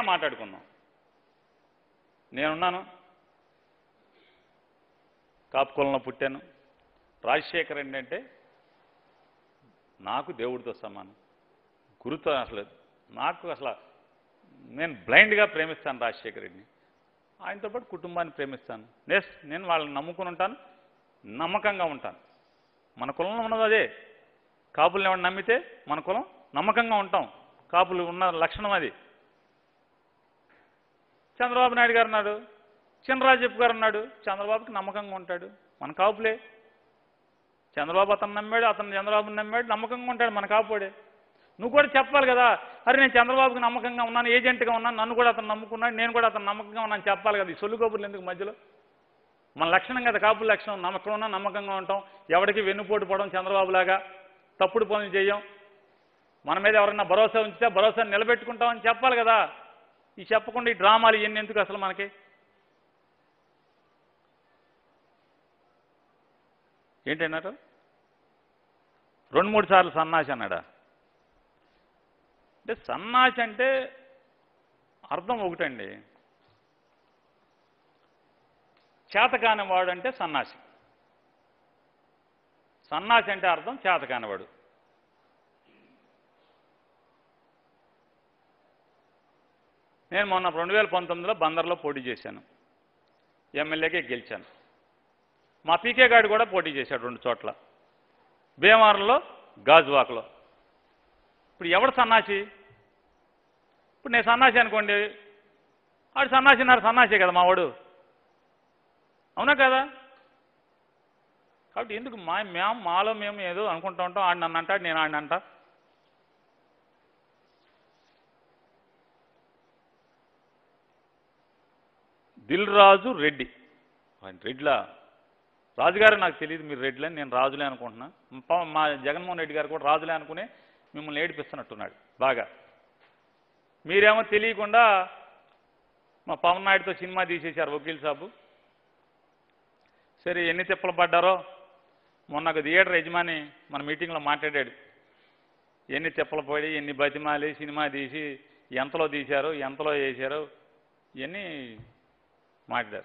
ఏదైనా మాట్లాడుకుందాం నేనున్నాను కాపు కులంలో పుట్టాను రాజశేఖర్ రెడ్డి అంటే నాకు దేవుడితో సమానం గురుతో అసలు నాకు అసలు నేను బ్లైండ్గా ప్రేమిస్తాను రాజశేఖర్ రెడ్డిని ఆయనతో పాటు కుటుంబాన్ని ప్రేమిస్తాను నెస్ నేను వాళ్ళని నమ్ముకుని ఉంటాను నమ్మకంగా ఉంటాను మన కులంలో ఉన్నది అదే కాపుల్ని ఎవరిని నమ్మితే మన కులం నమ్మకంగా ఉంటాం కాపులు ఉన్న లక్షణం అది చంద్రబాబు నాయుడు గారు ఉన్నాడు చినరాజప్ప గారు ఉన్నాడు చంద్రబాబుకి నమ్మకంగా ఉంటాడు మన కాపులే చంద్రబాబు అతను నమ్మాడు అతను చంద్రబాబుని నమ్మాడు నమ్మకంగా ఉంటాడు మన కాపుడే నువ్వు కూడా చెప్పాలి కదా అరే నేను చంద్రబాబుకి నమ్మకంగా ఉన్నాను ఏజెంట్గా ఉన్నాను నన్ను కూడా అతను నమ్ముకున్నాడు నేను కూడా అతను నమ్మకంగా ఉన్నాను చెప్పాలి కదా ఈ సొల్లు కబుర్లు ఎందుకు మధ్యలో మన లక్షణం కదా కాపుల లక్షణం నమ్మకం ఉన్నా నమ్మకంగా ఉంటాం ఎవరికి వెన్నుపోటు పడడం చంద్రబాబులాగా తప్పుడు పనులు చేయం మన మీద ఎవరన్నా భరోసా ఉంచితే భరోసా నిలబెట్టుకుంటామని చెప్పాలి కదా ఈ చెప్పకుండా ఈ డ్రామాలు ఇవన్నీ ఎందుకు అసలు మనకి ఏంటన్నారు రెండు మూడు సార్లు సన్నాసి అన్నాడా అంటే సన్నాసి అంటే అర్థం ఒకటండి చేతకాని వాడు అంటే సన్నాసి సన్నాసి అంటే అర్థం చేతకానివాడు నేను మొన్న రెండు వేల పంతొమ్మిదిలో బందర్లో పోటీ చేశాను ఎమ్మెల్యేకే గెలిచాను మా పీకే గాడు కూడా పోటీ చేశాడు రెండు చోట్ల భీమవరంలో గాజువాకలో ఇప్పుడు ఎవడు సన్నాసి ఇప్పుడు నేను సన్నాసి అనుకోండి ఆడు సన్నాసి అన్నారు సన్నాసే కదా మా వాడు అవునా కదా కాబట్టి ఎందుకు మా మేము మాలో మేము ఏదో అనుకుంటూ ఉంటాం ఆడు నన్ను అంటాడు నేను ఆడిని అంటా దిల్ రాజు రెడ్డి ఆయన రెడ్లా రాజుగారు నాకు తెలియదు మీరు రెడ్లే నేను రాజులే అనుకుంటున్నా పా- మా జగన్మోహన్ రెడ్డి గారు కూడా రాజులే అనుకుని మిమ్మల్ని ఏడిపిస్తున్నట్టున్నాడు బాగా మీరేమో తెలియకుండా మా పవన్ నాయుడుతో సినిమా తీసేశారు వకీల్ సాబు సరే ఎన్ని తిప్పలు పడ్డారో మొన్న ఒక థియేటర్ యజమాని మన మీటింగ్లో మాట్లాడాడు ఎన్ని తిప్పలు పడి ఎన్ని బతిమాలి సినిమా తీసి ఎంతలో తీశారు ఎంతలో వేశారు ఇవన్నీ మాట్లాడారు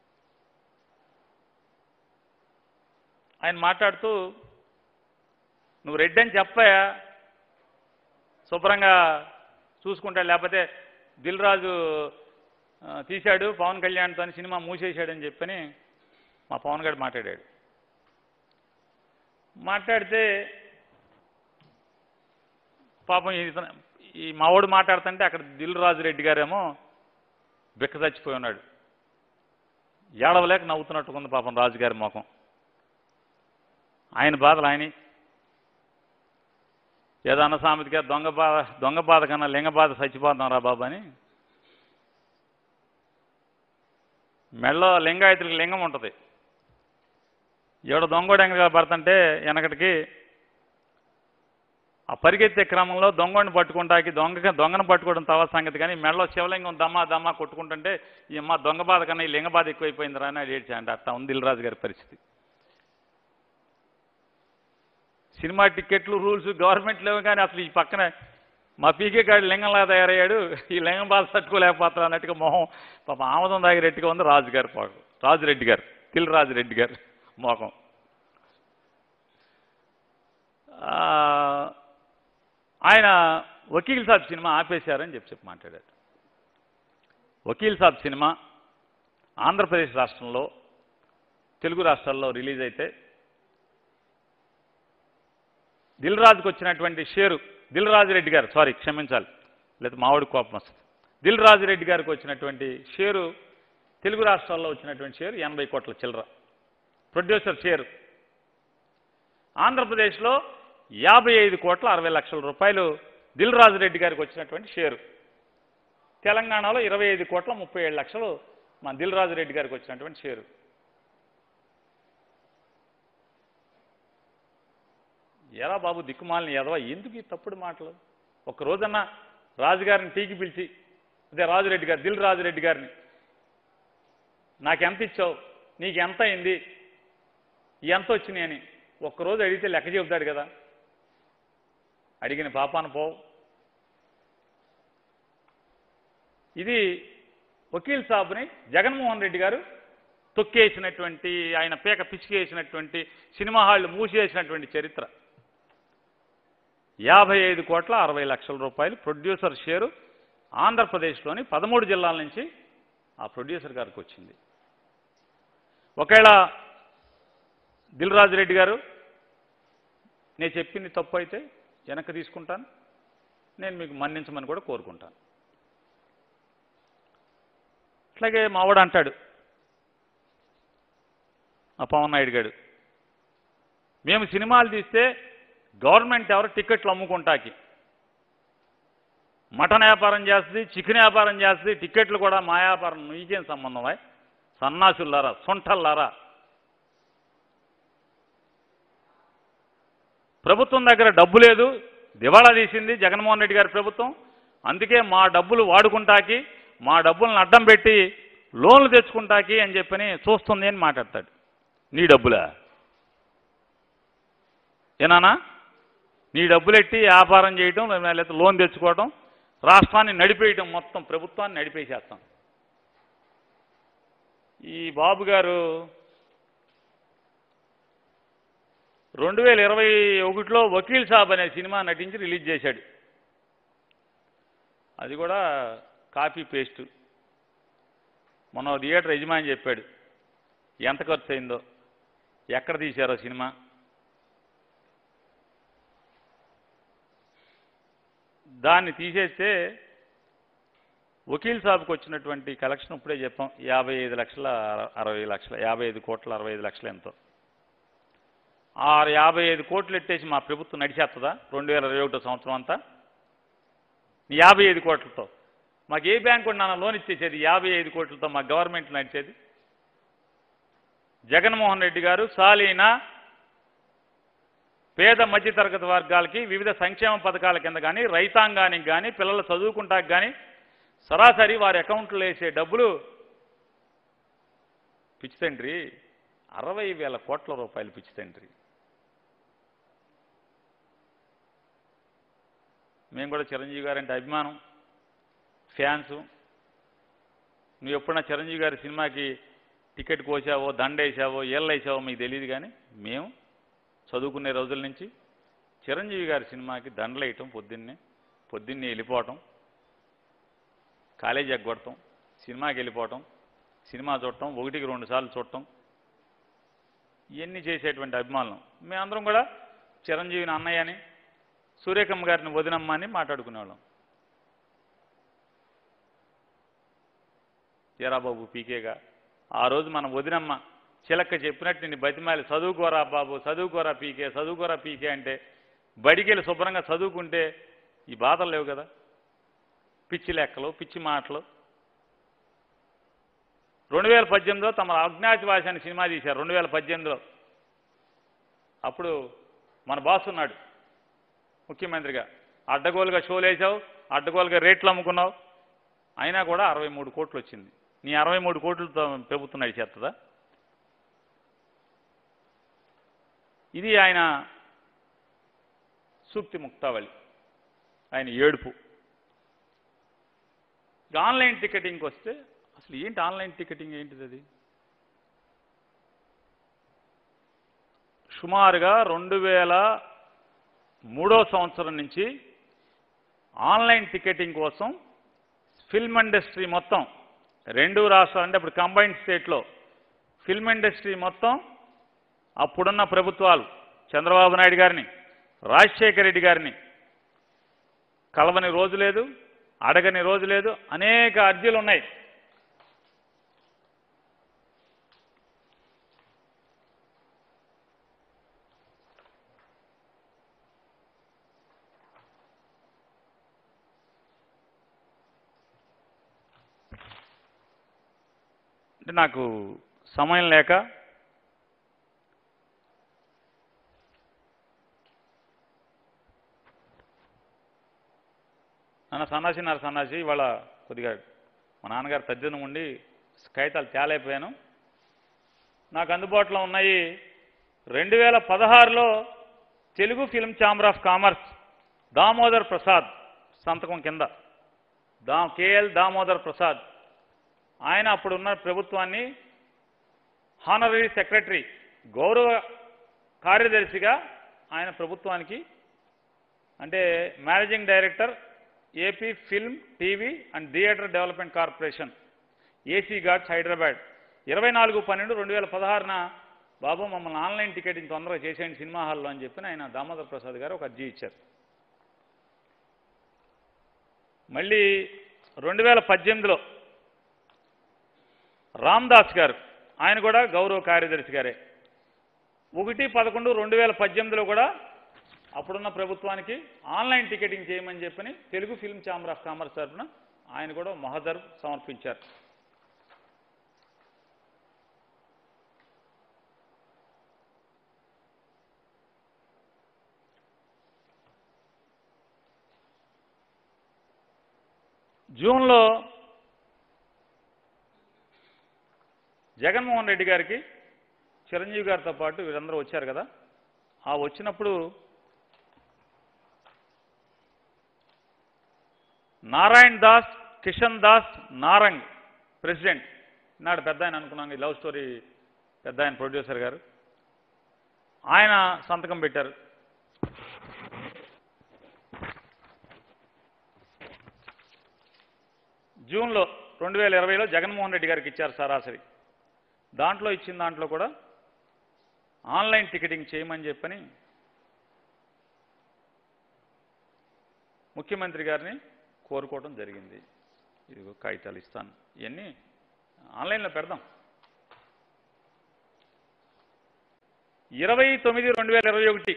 ఆయన మాట్లాడుతూ నువ్వు రెడ్డి అని చెప్పాయా శుభ్రంగా చూసుకుంటాడు లేకపోతే దిల్ రాజు ఆ, తీశాడు పవన్ కళ్యాణ్తో సినిమా మూసేశాడని చెప్పని మా పవన్ గారు మాట్లాడాడు మాట్లాడితే పాపం ఇతను ఈ మావాడు మాట్లాడుతుంటే అక్కడ దిల్ రాజు రెడ్డి గారేమో బిక్క చచ్చిపోయి ఉన్నాడు ఏడవలేక నవ్వుతున్నట్టుగా ఉంది పాపం రాజుగారి ముఖం ఆయన బాధలు ఆయన ఏదో అన్న సామెతగా దొంగ బాధ దొంగ బాధ కన్నా లింగ బాధ చచ్చిపోతాం రా బాబు అని మెళ్ళో లింగాయతుడికి లింగం ఉంటుంది ఎవడ దొంగోడు ఎంగ పడుతుంటే వెనకటికి ఆ పరిగెత్తే క్రమంలో దొంగని పట్టుకుంటాకి దొంగ దొంగను పట్టుకోవడం తవ సంగతి కానీ మెడలో శివలింగం దమ్మా దమ్మా కొట్టుకుంటుంటే ఈ అమ్మ దొంగ బాధ కన్నా ఈ లింగ బాధ ఎక్కువైపోయింది రా అని ఏడ్చాయంట అట్లా ఉంది దిల్రాజు గారి పరిస్థితి సినిమా టికెట్లు రూల్స్ గవర్నమెంట్ లేవు కానీ అసలు ఈ పక్కన మా పీకే గాడి లింగంలా తయారయ్యాడు ఈ లింగం బాధ తట్టుకోలేకపోతారు అన్నట్టుగా మొహం పాప ఆమదం దాగిరెట్టుగా ఉంది రాజు గారి పాకు రాజురెడ్డి గారు తిల్ రాజురెడ్డి గారు మోహం ఆ, ఆయన వకీల్ సాబ్ సినిమా ఆపేశారని చెప్పి చెప్పి మాట్లాడారు వకీల్ సాబ్ సినిమా ఆంధ్రప్రదేశ్ రాష్ట్రంలో తెలుగు రాష్ట్రాల్లో రిలీజ్ అయితే దిల్ రాజుకు వచ్చినటువంటి షేరు దిల్ రాజు రెడ్డి గారు సారీ క్షమించాలి లేదా మామిడి కోపం వస్తుంది దిల్ రాజు రెడ్డి గారికి వచ్చినటువంటి షేరు తెలుగు రాష్ట్రాల్లో వచ్చినటువంటి షేరు ఎనభై కోట్ల చిల్లర ప్రొడ్యూసర్ షేరు ఆంధ్రప్రదేశ్లో యాభై ఐదు కోట్ల అరవై లక్షల రూపాయలు దిల్ రాజు రెడ్డి గారికి వచ్చినటువంటి షేరు తెలంగాణలో ఇరవై ఐదు కోట్ల ముప్పై ఏడు లక్షలు మా దిల్ రాజు రెడ్డి గారికి వచ్చినటువంటి షేరు ఎలా బాబు దిక్కుమాలని ఎదవా ఎందుకు ఈ తప్పుడు మాటలు ఒక రోజన్నా రాజుగారిని టీకి పిలిచి అదే రాజురెడ్డి గారు దిల్ రాజురెడ్డి గారిని నాకెంత ఇచ్చావు నీకు ఎంత అయింది ఎంత వచ్చినాయి అని ఒక్కరోజు అడిగితే లెక్క చెబుతాడు కదా అడిగిన పాపాన పోవు ఇది వకీల్ సాబ్ని జగన్మోహన్ రెడ్డి గారు తొక్కేసినటువంటి ఆయన పీక పిచ్చికేసినటువంటి సినిమా హాళ్ళు మూసేసినటువంటి చరిత్ర యాభై ఐదు కోట్ల అరవై లక్షల రూపాయలు ప్రొడ్యూసర్ షేరు ఆంధ్రప్రదేశ్లోని పదమూడు జిల్లాల నుంచి ఆ ప్రొడ్యూసర్ గారికి వచ్చింది ఒకవేళ దిల్ రాజు రెడ్డి గారు నేను చెప్పింది తప్పు అయితే వెనక్కి తీసుకుంటాను నేను మీకు మన్నించమని కూడా కోరుకుంటాను అట్లాగే మావాడు అంటాడు ఆ పవన్ నాయుడు గారు మేము సినిమాలు తీస్తే గవర్నమెంట్ ఎవరు టికెట్లు అమ్ముకుంటాకి మటన్ వ్యాపారం చేస్తుంది చికెన్ వ్యాపారం చేస్తుంది టికెట్లు కూడా మా వ్యాపారం నీకేం సంబంధం అయ్ సన్నాసులారా సొంటల్లారా ప్రభుత్వం దగ్గర డబ్బు లేదు దివాళా తీసింది జగన్మోహన్ రెడ్డి గారి ప్రభుత్వం అందుకే మా డబ్బులు వాడుకుంటాకి మా డబ్బులను అడ్డం పెట్టి లోన్లు తెచ్చుకుంటాకి అని చెప్పని చూస్తుంది అని మాట్లాడతాడు నీ డబ్బులా ఏనానా నీ డబ్బులెట్టి వ్యాపారం చేయటం లేకపోతే లోన్ తెచ్చుకోవటం రాష్ట్రాన్ని నడిపేయటం మొత్తం ప్రభుత్వాన్ని నడిపేసేస్తాం ఈ బాబు గారు రెండు వేల ఇరవై ఒకటిలో వకీల్ సాబ్ అనే సినిమా నటించి రిలీజ్ చేశాడు అది కూడా కాపీ పేస్ట్ మొన్న థియేటర్ యజమాని చెప్పాడు ఎంత ఖర్చు అయిందో ఎక్కడ తీశారో సినిమా దాన్ని తీసేస్తే వకీల్ సాబ్కి వచ్చినటువంటి కలెక్షన్ ఇప్పుడే చెప్పాం యాభై ఐదు లక్షల అర- అరవై లక్షల యాభై ఐదు కోట్ల అరవై ఐదు లక్షలు ఎంతో ఆ యాభై ఐదు కోట్లు ఎట్టేసి మా ప్రభుత్వం నడిచేస్తుందా రెండు వేల ఇరవై ఒకటో సంవత్సరం అంతా ఈ యాభై ఐదు కోట్లతో మాకు ఏ బ్యాంకు నాన్న లోన్ ఇచ్చేసేది యాభై ఐదు కోట్లతో మా గవర్నమెంట్ నడిచేది జగన్మోహన్ రెడ్డి గారు సాలీనా పేద మధ్యతరగతి వర్గాలకి వివిధ సంక్షేమ పథకాల కింద కానీ రైతాంగానికి కానీ పిల్లలు చదువుకుంటానికి కానీ సరాసరి వారి అకౌంట్లో వేసే డబ్బులు పిచ్చి తండ్రి అరవై వేల కోట్ల రూపాయలు పిచ్చి తండ్రి మేము కూడా చిరంజీవి గారంటే అభిమానం ఫ్యాన్స్ నువ్వు ఎప్పుడన్నా చిరంజీవి గారి సినిమాకి టికెట్ కోసావో దండేసావో ఏళ్ళేసావో మీకు తెలియదు కానీ మేము చదువుకునే రోజుల నుంచి చిరంజీవి గారి సినిమాకి దండలు వేయటం పొద్దున్నే పొద్దున్నే వెళ్ళిపోవటం కాలేజీ ఎగ్గొడటం సినిమాకి వెళ్ళిపోవటం సినిమా చూడటం ఒకటికి రెండు సార్లు చూడటం ఇవన్నీ చేసేటువంటి అభిమానులు మేమందరం కూడా చిరంజీవిని అన్నయ్య అని సూర్యకమ్మ గారిని వదినమ్మ అని మాట్లాడుకునేవాళ్ళం ఎరా బాబు పీకేగా ఆ రోజు మన వదినమ్మ చిలక్క చెప్పినట్టు నిన్ను బతిమాలి చదువుకోరా బాబు చదువుకోరా పీకే చదువుకోరా పీకే అంటే బడికెళ్ళి శుభ్రంగా చదువుకుంటే ఈ బాధలు లేవు కదా పిచ్చి లెక్కలు పిచ్చి మాటలు రెండు వేల పద్దెనిమిదిలో తమ అజ్ఞాతివాసి అనే సినిమా తీశారు రెండు వేల పద్దెనిమిదిలో అప్పుడు మన బాస్ ఉన్నాడు ముఖ్యమంత్రిగా అడ్డగోలుగా షోలు వేసావు అడ్డగోలుగా రేట్లు అమ్ముకున్నావు అయినా కూడా అరవై మూడు కోట్లు వచ్చింది నీ అరవై మూడు కోట్లతో ప్రభుత్వం నడిచేస్తుందా ఇది ఆయన సూక్తి ముక్తావళి ఆయన ఏడుపు ఇక ఆన్లైన్ టికెటింగ్కి వస్తే అసలు ఏంటి ఆన్లైన్ టికెటింగ్ ఏంటిది అది సుమారుగా రెండు వేల మూడో సంవత్సరం నుంచి ఆన్లైన్ టికెటింగ్ కోసం ఫిల్మ్ ఇండస్ట్రీ మొత్తం రెండు రాష్ట్రాలు అంటే ఇప్పుడు కంబైన్డ్ స్టేట్లో ఫిల్మ్ ఇండస్ట్రీ మొత్తం అప్పుడున్న ప్రభుత్వాలు చంద్రబాబు నాయుడు గారిని రాజశేఖర రెడ్డి గారిని కలవని రోజు లేదు అడగని రోజు లేదు అనేక అర్జీలు ఉన్నాయి అంటే నాకు సమయం లేక నాన్న సన్నాసి నాన్న సన్నాసి ఇవాళ కొద్దిగా మా నాన్నగారు తద్దినం ఉండి కాగితాలు తేలైపోయాను నాకు అందుబాటులో ఉన్నాయి రెండు వేల పదహారులో Telugu film chamber of commerce Damodar Prasad సంతకం కింద దా కేఎల్ దామోదర్ ప్రసాద్ ఆయన అప్పుడున్న ప్రభుత్వాన్ని హానరీ సెక్రటరీ గౌరవ కార్యదర్శిగా ఆయన ప్రభుత్వానికి అంటే managing director AP film TV and theatre development corporation AC Guards Hyderabad ఇరవై నాలుగు పన్నెండు రెండు వేల పదహారున బాబు మమ్మల్ని ఆన్లైన్ టికెటింగ్ తొందరగా చేసేయండి సినిమా హాల్లో అని చెప్పి ఆయన దామోదర్ ప్రసాద్ గారు ఒక అర్జీ ఇచ్చారు మళ్ళీ రెండు వేల పద్దెనిమిదిలో రామ్దాస్ గారు ఆయన కూడా గౌరవ కార్యదర్శి గారే ఒకటి పదకొండు రెండు వేల పద్దెనిమిదిలో కూడా అప్పుడున్న ప్రభుత్వానికి ఆన్లైన్ టికెటింగ్ చేయమని చెప్పని Telugu film chamber of commerce తరఫున ఆయన కూడా మహదర్ సమర్పించారు జూన్లో జగన్మోహన్ రెడ్డి గారికి చిరంజీవి గారితో పాటు వీరందరూ వచ్చారు కదా ఆ వచ్చినప్పుడు నారాయణ్ దాస్ కిషన్ దాస్ నారంగ్ ప్రెసిడెంట్ నాడు పెద్ద ఆయన అనుకున్నాం ఈ లవ్ స్టోరీ పెద్ద ఆయన ప్రొడ్యూసర్ గారు ఆయన సంతకం పెట్టారు జూన్లో రెండు వేల ఇరవైలో జగన్మోహన్ రెడ్డి గారికి ఇచ్చారు సరాసరి దాంట్లో ఇచ్చిన దాంట్లో కూడా ఆన్లైన్ టికెటింగ్ చేయమని చెప్పని ముఖ్యమంత్రి గారిని కోరుకోవడం జరిగింది ఇదిగో కాగితాలు ఇస్తాను ఇవన్నీ ఆన్లైన్లో పెడదాం ఇరవై తొమ్మిది రెండు వేల ఇరవై ఒకటి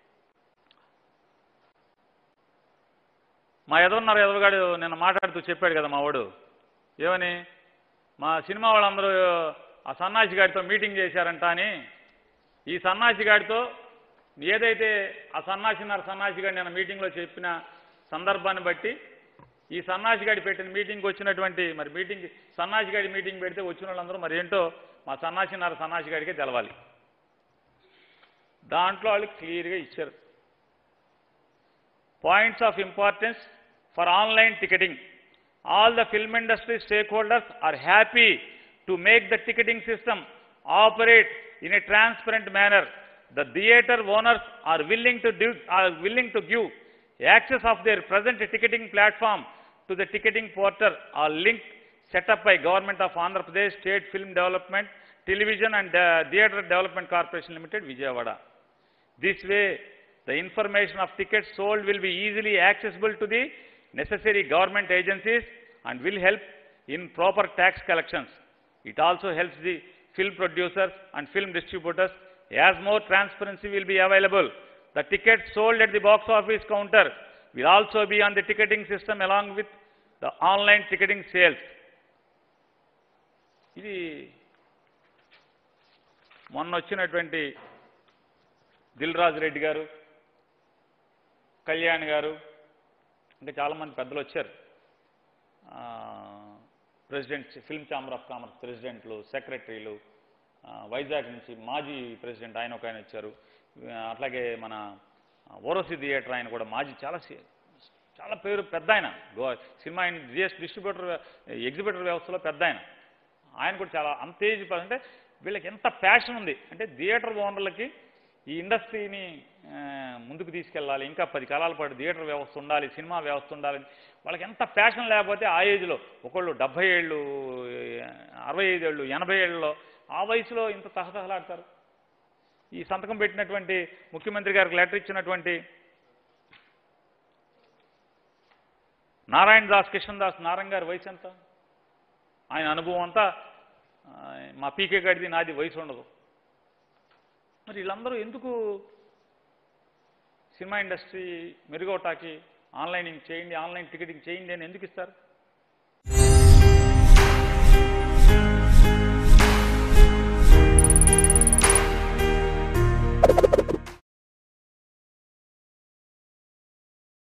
మా ఎదవన్నారు ఎదవగాడు నిన్న మాట్లాడుతూ చెప్పాడు కదా మా వాడు ఏమని మా సినిమా వాళ్ళందరూ ఆ సన్నాసి గాడితో మీటింగ్ చేశారంట అని ఈ సన్నాసి గాడితో ఏదైతే ఆ సన్నాసిన్నారు సన్నాసి గాడి నేను మీటింగ్లో చెప్పిన సందర్భాన్ని బట్టి ఈ సన్నాసి గాడి పెట్టిన మీటింగ్కి వచ్చినటువంటి మరి మీటింగ్ సన్నాసి గాడి మీటింగ్ పెడితే వచ్చిన వాళ్ళందరూ మరి ఏంటో మా సన్నాసిన్నారు సన్నాసి గాడికే తెలవాలి దాంట్లో వాళ్ళు క్లియర్గా ఇచ్చారు points of importance for online ticketing. All the film industry stakeholders are happy to make the ticketing system operate in a transparent manner. The theater owners are willing to do, are willing to give access of their present ticketing platform to the ticketing portal or link set up by Government of Andhra Pradesh State Film Development, Television and uh, Theatre Development Corporation Limited, Vijayawada. This way, the information of tickets sold will be easily accessible to the necessary government agencies and will help in proper tax collections. It also helps the film producers and film distributors as more transparency will be available. The tickets sold at the box office counter will also be on the ticketing system along with the online ticketing sales. ఇది మొన్న వచ్చినటువంటి దిల్ రాజు రెడ్డి గారు కళ్యాణ్ గారు ఇంకా చాలామంది పెద్దలు వచ్చారు ఆ, president film chamber of commerce ప్రెసిడెంట్లు సెక్రటరీలు ఆ, వైజాగ్ నుంచి మాజీ ప్రెసిడెంట్ ఆయన ఒక ఆయన వచ్చారు ఆ, అట్లాగే మన ఓరోసి థియేటర్ ఆయన కూడా మాజీ చాలా సి- చాలా పేరు పెద్ద ఆయన గో సినిమా జిఎస్ డిస్ట్రిబ్యూటర్ ఎగ్జిబిటర్ వ్యవస్థలో పెద్ద ఆయన ఆయన కూడా చాలా అంత ఏజ్ ప- అంటే వీళ్ళకి ఎంత ప్యాషన్ ఉంది అంటే థియేటర్ ఓనర్లకి ఈ ఇండస్ట్రీని ఆ, ముందుకు తీసుకెళ్ళాలి ఇంకా పది కాలాల పాటు థియేటర్ వ్యవస్థ ఉండాలి సినిమా వ్యవస్థ ఉండాలి వాళ్ళకి ఎంత ప్యాషన్ లేకపోతే ఆ ఏజ్లో ఒకళ్ళు డెబ్భై ఏళ్ళు అరవై ఐదేళ్ళు ఎనభై ఏళ్ళలో ఆ వయసులో ఇంత తహతహలాడతారు ఈ సంతకం పెట్టినటువంటి ముఖ్యమంత్రి గారికి లెటర్ ఇచ్చినటువంటి నారాయణ దాస్ కిషన్ దాస్ నారాయణ గారి వయసు ఎంత ఆయన అనుభవం అంతా ఆ, మా పీకే గాడిది నాది వయసు ఉండదు మరి వీళ్ళందరూ ఎందుకు సినిమా ఇండస్ట్రీ మెరుగవటానికి ఆన్లైనింగ్ చేయండి ఆన్లైన్ టికెటింగ్ చేయండి అని ఎందుకు ఇస్తారు